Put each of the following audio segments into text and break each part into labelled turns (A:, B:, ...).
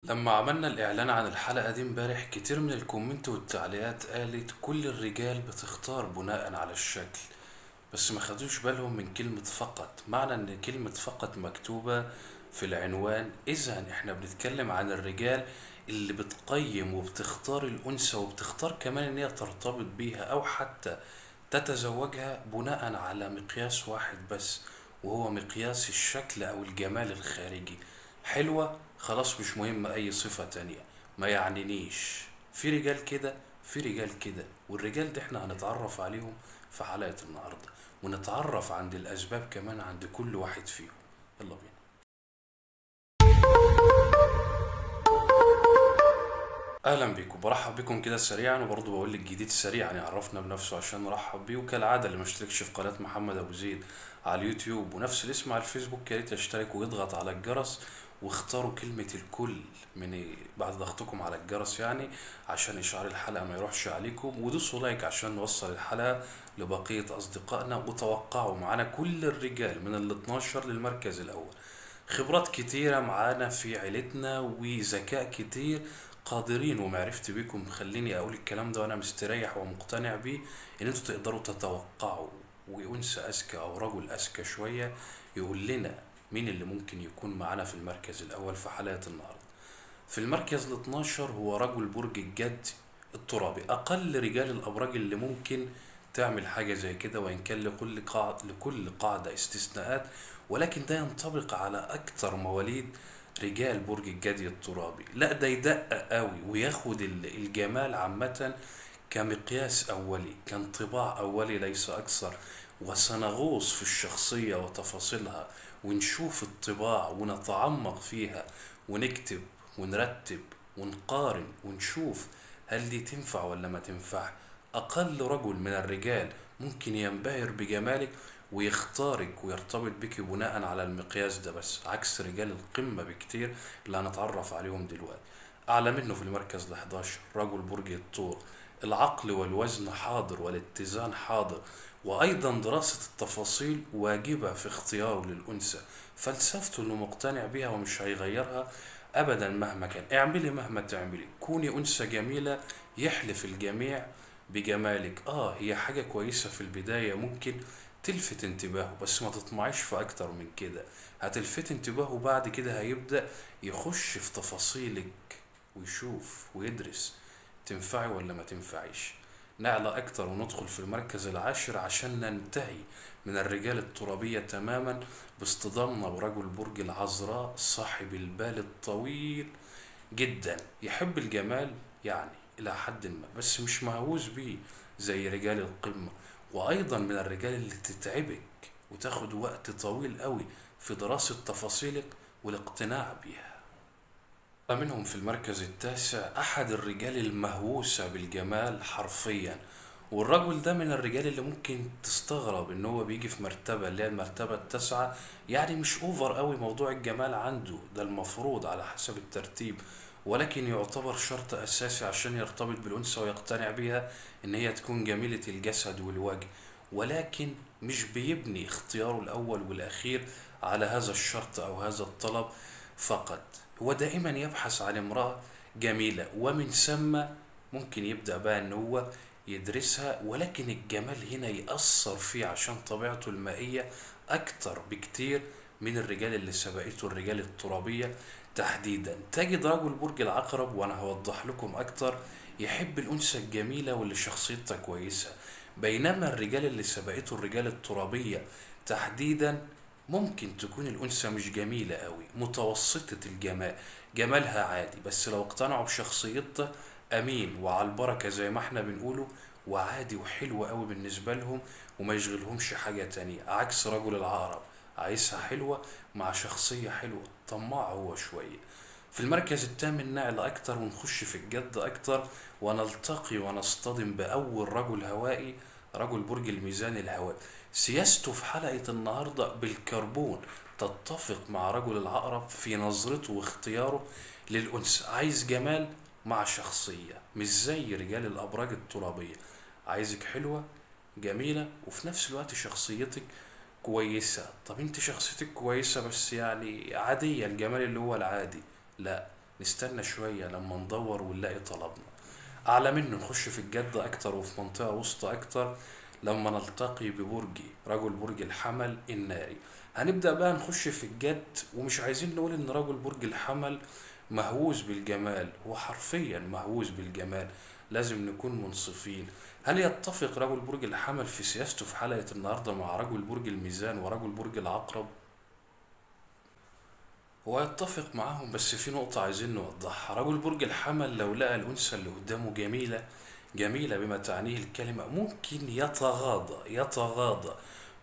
A: لما عملنا الإعلان عن الحلقة دي امبارح كتير من الكومنت والتعليقات قالت كل الرجال بتختار بناء على الشكل بس ما خدوش بالهم من كلمة فقط معنى ان كلمة فقط مكتوبة في العنوان اذا احنا بنتكلم عن الرجال اللي بتقيم وبتختار الأنثى وبتختار كمان ان هي ترتبط بيها او حتى تتزوجها بناء على مقياس واحد بس وهو مقياس الشكل او الجمال الخارجي حلوة خلاص مش مهم اي صفة تانية ما يعنينيش في رجال كده في رجال كده والرجال دي احنا هنتعرف عليهم في حلقة النهاردة ونتعرف عند الاسباب كمان عند كل واحد فيهم يلا بينا اهلا بيكم برحب بكم كده سريعا وبرضه بقول لك جديد سريعا يعرفنا بنفسه عشان نرحب بيه وكالعاده اللي مشتركش في قناه محمد ابو زيد على اليوتيوب ونفس الاسم على الفيسبوك يا ريت يشترك ويضغط على الجرس واختاروا كلمة الكل من بعد ضغطكم على الجرس يعني عشان إشعار الحلقة ما يروحش عليكم ودوسوا لايك عشان نوصل الحلقة لبقية أصدقائنا وتوقعوا معانا كل الرجال من ال 12 للمركز الأول خبرات كتيرة معانا في عيلتنا وذكاء كتير قادرين ومعرفتي بيكم خليني اقول الكلام ده وانا مستريح ومقتنع بيه ان انتوا تقدروا تتوقعوا وانثى اذكى او رجل اذكى شويه يقول لنا مين اللي ممكن يكون معانا في المركز الاول في حلقه النهارده في المركز ال 12 هو رجل برج الجد الترابي اقل رجال الابراج اللي ممكن تعمل حاجه زي كده وان كان لكل قاعده لكل قاعده استثناءات ولكن ده ينطبق على اكثر مواليد رجال برج الجدي الترابي لا ده يدقق قوي وياخد ال- الجمال عامة كمقياس أولي كانطباع أولي ليس أكثر وسنغوص في الشخصية وتفاصيلها ونشوف الطباع ونتعمق فيها ونكتب ونرتب ونقارن ونشوف هل دي تنفع ولا ما تنفع أقل رجل من الرجال ممكن ينبهر بجمالك ويختارك ويرتبط بك بناء على المقياس ده بس عكس رجال القمة بكتير اللي هنتعرف عليهم دلوقتي أعلى منه في المركز ال 11 رجل برج الثور العقل والوزن حاضر والاتزان حاضر وأيضا دراسة التفاصيل واجبة في اختياره للأنثى فلسفته إنه مقتنع بيها ومش هيغيرها أبدا مهما كان اعملي مهما تعملي كوني أنثى جميلة يحلف الجميع بجمالك آه هي حاجة كويسة في البداية ممكن تلفت انتباهه بس ما تطمعيش في أكتر من كده هتلفت انتباهه بعد كده هيبدأ يخش في تفاصيلك ويشوف ويدرس تنفعي ولا ما تنفعيش نعلى أكتر وندخل في المركز العاشر عشان ننتهي من الرجال الترابية تماما باصطدامنا برجل برج العذراء صاحب البال الطويل جدا يحب الجمال يعني إلى حد ما بس مش مهووس بيه زي رجال القمة وأيضا من الرجال اللي تتعبك وتاخد وقت طويل قوي في دراسة تفاصيلك والاقتناع بيها منهم في المركز التاسع أحد الرجال المهووسة بالجمال حرفيا والرجل ده من الرجال اللي ممكن تستغرب ان هو بيجي في مرتبة اللي هي المرتبة التاسعة يعني مش اوفر قوي موضوع الجمال عنده ده المفروض على حسب الترتيب ولكن يعتبر شرط اساسي عشان يرتبط بالانثى ويقتنع بيها ان هي تكون جميلة الجسد والوجه ولكن مش بيبني اختياره الاول والاخير على هذا الشرط او هذا الطلب فقط هو دائما يبحث عن امرأة جميلة ومن ثم ممكن يبدأ بقى ان هو يدرسها ولكن الجمال هنا يأثر فيه عشان طبيعته المائية أكتر بكتير من الرجال اللي سبقته الرجال الترابية تحديدا تجد رجل برج العقرب وأنا هوضح لكم أكتر يحب الأنثى الجميلة واللي شخصيتها كويسة بينما الرجال اللي سبقته الرجال الترابية تحديدا ممكن تكون الأنثى مش جميلة قوي متوسطة الجمال جمالها عادي بس لو اقتنعوا بشخصيتها أمين وعلى البركة زي ما احنا بنقوله وعادي وحلوة قوي بالنسبة لهم وما يشغلهمش حاجة تانية عكس رجل العقرب عايزها حلوة مع شخصية حلوة طماع هو شوية في المركز الثامن نعلى أكتر ونخش في الجد أكتر ونلتقي ونصطدم بأول رجل هوائي رجل برج الميزان الهوائي سياسته في حلقة النهاردة بالكربون تتفق مع رجل العقرب في نظرته واختياره للأنثى عايز جمال مع شخصية مش زي رجال الأبراج الترابية عايزك حلوة جميلة وفي نفس الوقت شخصيتك كويسة طب انت شخصيتك كويسة بس يعني عادية الجمال اللي هو العادي لا نستنى شوية لما ندور ونلاقي طلبنا أعلى منه نخش في الجد أكتر وفي منطقة وسطى أكتر لما نلتقي ببرجي رجل برج الحمل الناري هنبدأ بقى نخش في الجد ومش عايزين نقول إن رجل برج الحمل مهووس بالجمال هو حرفيا مهووس بالجمال لازم نكون منصفين هل يتفق رجل برج الحمل في سياسته في حلقة النهاردة مع رجل برج الميزان ورجل برج العقرب هو يتفق معاهم بس في نقطة عايزين نوضحها رجل برج الحمل لو لقى الأنثى اللي قدامه جميلة جميلة بما تعنيه الكلمة ممكن يتغاضى يتغاضى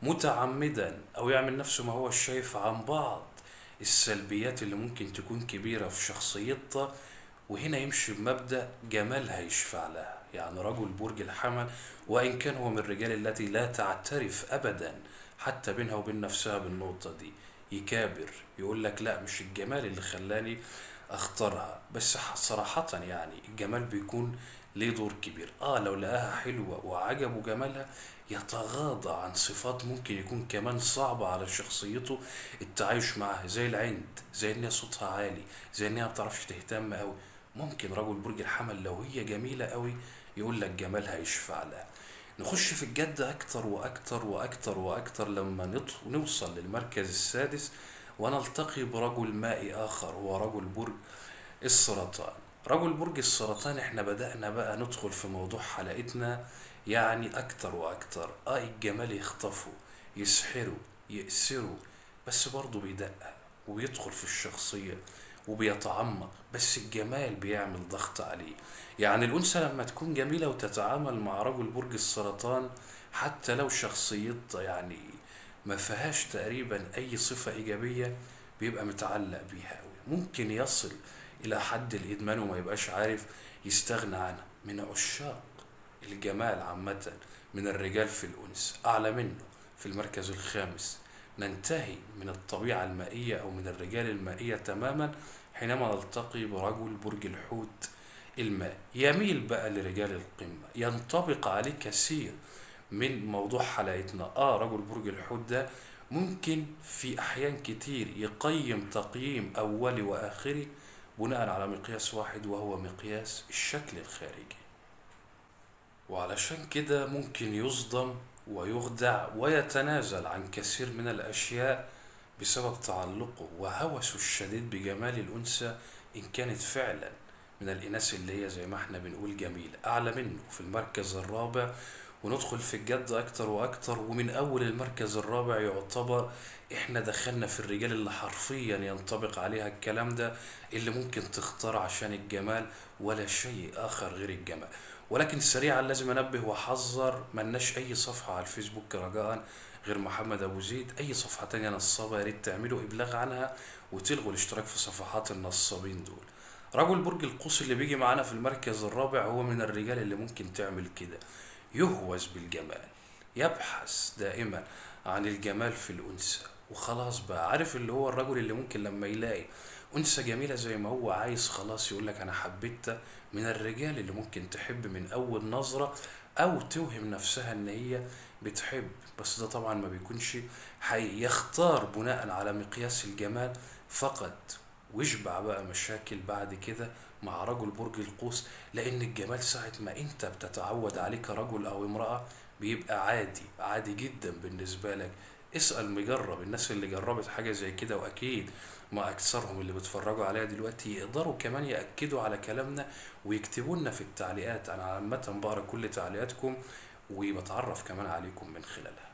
A: متعمدا أو يعمل نفسه ما هو شايف عن بعض السلبيات اللي ممكن تكون كبيرة في شخصيتها وهنا يمشي بمبدأ جمالها يشفع لها يعني رجل برج الحمل وإن كان هو من الرجال التي لا تعترف أبدا حتى بينها وبين نفسها بالنقطة دي يكابر يقول لك لا مش الجمال اللي خلاني اختارها بس صراحة يعني الجمال بيكون ليه دور كبير اه لو لقاها حلوة وعجبه جمالها يتغاضى عن صفات ممكن يكون كمان صعبة على شخصيته التعايش معها زي العند زي ان هي صوتها عالي زي ان هي بتعرفش تهتم قوي ممكن رجل برج الحمل لو هي جميلة قوي يقول لك جمالها يشفع لها نخش في الجد أكتر وأكتر وأكتر وأكتر لما نوصل للمركز السادس ونلتقي برجل مائي آخر هو رجل برج السرطان رجل برج السرطان احنا بدأنا بقى ندخل في موضوع حلقتنا يعني أكتر وأكتر آه الجمال يخطفه يسحره يأسره بس برضه بيدقق وبيدخل في الشخصية وبيتعمق بس الجمال بيعمل ضغط عليه يعني الأنثى لما تكون جميلة وتتعامل مع رجل برج السرطان حتى لو شخصيتها يعني ما فيهاش تقريبا أي صفة إيجابية بيبقى متعلق بيها أوي ممكن يصل إلى حد الإدمان وما يبقاش عارف يستغنى عنها من عشاق الجمال عامة من الرجال في الأنثى أعلى منه في المركز الخامس ننتهي من الطبيعة المائية أو من الرجال المائية تماما حينما نلتقي برجل برج الحوت الماء يميل بقى لرجال القمة ينطبق عليه كثير من موضوع حلقتنا اه رجل برج الحوت ده ممكن في أحيان كتير يقيم تقييم أولي وآخري بناء على مقياس واحد وهو مقياس الشكل الخارجي وعلشان كده ممكن يصدم ويخدع ويتنازل عن كثير من الأشياء بسبب تعلقه وهوسه الشديد بجمال الأنثى إن كانت فعلا من الإناث اللي هي زي ما احنا بنقول جميلة أعلى منه في المركز الرابع وندخل في الجد أكتر وأكتر ومن أول المركز الرابع يعتبر احنا دخلنا في الرجال اللي حرفيا ينطبق عليها الكلام ده اللي ممكن تختار عشان الجمال ولا شيء آخر غير الجمال ولكن سريعا لازم انبه واحذر ملناش اي صفحه على الفيسبوك رجاء غير محمد ابو زيد اي صفحه تانية نصابه يا ريت تعملوا ابلاغ عنها وتلغوا الاشتراك في صفحات النصابين دول رجل برج القوس اللي بيجي معانا في المركز الرابع هو من الرجال اللي ممكن تعمل كده يهوس بالجمال يبحث دائما عن الجمال في الانثى وخلاص بقى عارف اللي هو الرجل اللي ممكن لما يلاقي انثى جميله زي ما هو عايز خلاص يقول لك انا حبيتها من الرجال اللي ممكن تحب من اول نظره او توهم نفسها ان هي بتحب بس ده طبعا ما بيكونش حقيقي يختار بناء على مقياس الجمال فقط ويشبع بقى مشاكل بعد كده مع رجل برج القوس لان الجمال ساعة ما انت بتتعود عليه كرجل او امرأة بيبقى عادي عادي جدا بالنسبة لك اسأل مجرب الناس اللي جربت حاجة زي كده واكيد ما اكثرهم اللي بيتفرجوا عليها دلوقتي يقدروا كمان ياكدوا على كلامنا ويكتبوا لنا في التعليقات انا عامه بقرا كل تعليقاتكم وبتعرف كمان عليكم من خلالها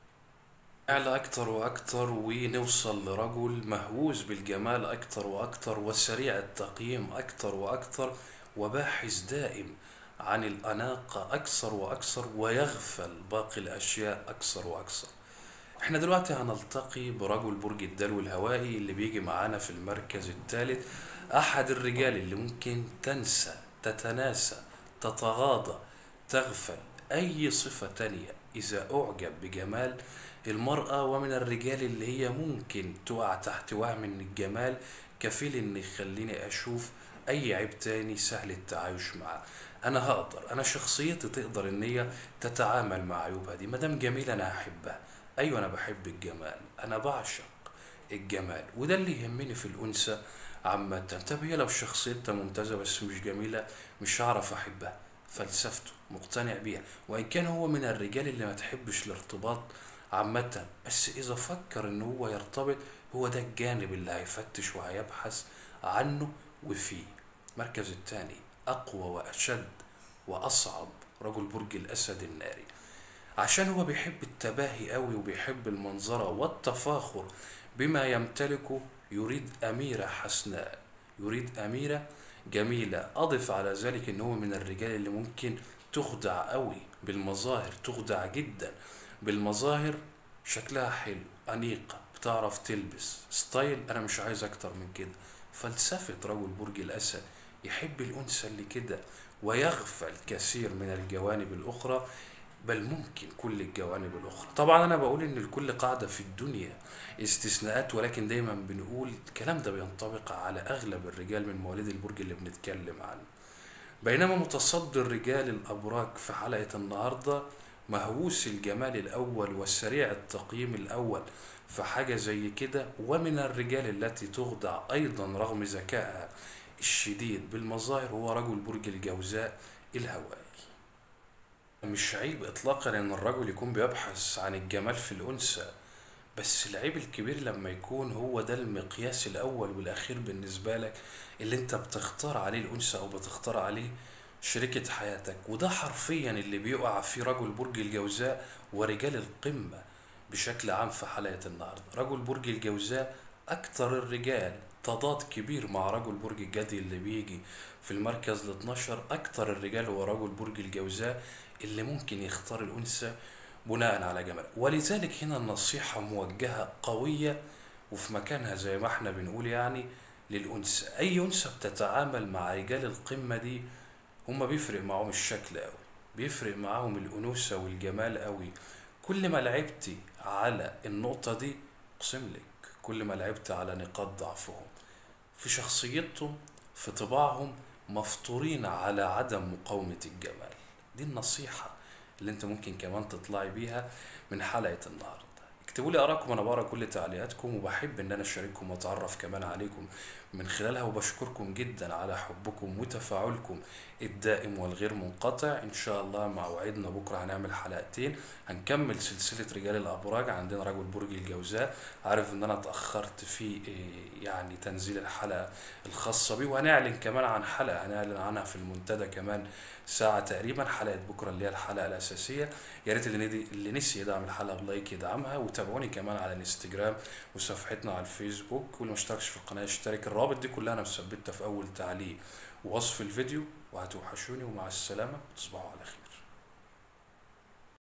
A: اعلى اكتر واكتر ونوصل لرجل مهووس بالجمال اكتر واكتر وسريع التقييم اكتر واكتر وباحث دائم عن الاناقه اكثر واكثر ويغفل باقي الاشياء اكثر واكثر احنا دلوقتي هنلتقي برجل برج الدلو الهوائي اللي بيجي معانا في المركز الثالث احد الرجال اللي ممكن تنسى تتناسى تتغاضى تغفل اي صفة تانية اذا اعجب بجمال المرأة ومن الرجال اللي هي ممكن تقع تحت وهم ان الجمال كفيل ان يخليني اشوف اي عيب تاني سهل التعايش معاه انا هقدر انا شخصيتي تقدر ان هي تتعامل مع عيوبها دي مادام جميلة انا هحبها ايوه انا بحب الجمال انا بعشق الجمال وده اللي يهمني في الانثى عامة طب هي لو شخصيتها ممتازة بس مش جميلة مش هعرف أحبها فلسفته مقتنع بيها وإن كان هو من الرجال اللي ما تحبش الارتباط عامة بس إذا فكر إن هو يرتبط هو ده الجانب اللي هيفتش وهيبحث عنه وفيه المركز الثاني أقوى وأشد وأصعب رجل برج الأسد الناري عشان هو بيحب التباهي قوي وبيحب المنظرة والتفاخر بما يمتلكه يريد أميرة حسناء يريد أميرة جميلة أضف على ذلك إن هو من الرجال اللي ممكن تخدع قوي بالمظاهر تخدع جدا بالمظاهر شكلها حلو أنيقة بتعرف تلبس ستايل أنا مش عايز أكتر من كده فلسفة رجل برج الأسد يحب الأنثى اللي كده ويغفل كثير من الجوانب الأخرى بل ممكن كل الجوانب الأخرى طبعا أنا بقول إن لكل قاعدة في الدنيا استثناءات ولكن دايما بنقول الكلام ده بينطبق على أغلب الرجال من مواليد البرج اللي بنتكلم عنه بينما متصدر رجال الأبراج في حلقة النهاردة مهووس الجمال الأول والسريع التقييم الأول في حاجة زي كده ومن الرجال التي تخدع أيضا رغم ذكائها الشديد بالمظاهر هو رجل برج الجوزاء الهوائي مش عيب إطلاقا إن الرجل يكون بيبحث عن الجمال في الأنثى بس العيب الكبير لما يكون هو ده المقياس الأول والأخير بالنسبة لك اللي أنت بتختار عليه الأنثى أو بتختار عليه شريكة حياتك وده حرفيا اللي بيقع فيه رجل برج الجوزاء ورجال القمة بشكل عام في حلقة النهاردة رجل برج الجوزاء أكتر الرجال تضاد كبير مع رجل برج الجدي اللي بيجي في المركز ال 12 أكتر الرجال هو رجل برج الجوزاء اللي ممكن يختار الأنثى بناء على جمال ولذلك هنا النصيحة موجهة قوية وفي مكانها زي ما احنا بنقول يعني للأنثى أي أنثى بتتعامل مع رجال القمة دي هما بيفرق معاهم الشكل قوي بيفرق معاهم الأنوثة والجمال قوي كل ما لعبتي على النقطة دي أقسم لك كل ما لعبت على نقاط ضعفهم في شخصيتهم في طباعهم مفطورين على عدم مقاومة الجمال دي النصيحة اللي انت ممكن كمان تطلعي بيها من حلقة النهاردة اكتبوا لي ارائكم انا بقرا كل تعليقاتكم وبحب ان انا اشارككم واتعرف كمان عليكم من خلالها وبشكركم جدا على حبكم وتفاعلكم الدائم والغير منقطع ان شاء الله مع وعدنا بكره هنعمل حلقتين هنكمل سلسله رجال الابراج عندنا رجل برج الجوزاء عارف ان انا اتاخرت في إيه، يعني تنزيل الحلقه الخاصه بيه وهنعلن كمان عن حلقه هنعلن عنها في المنتدى كمان ساعه تقريبا حلقه بكره اللي هي الحلقه الاساسيه يا ريت اللي ندي- اللي نسي يدعم الحلقه بلايك يدعمها وتابعوني كمان على الانستجرام وصفحتنا على الفيسبوك واللي ما اشتركش في القناه يشترك الروابط دي كلها انا مثبتها في اول تعليق ووصف الفيديو وهتوحشوني ومع السلامه تصبحوا على خير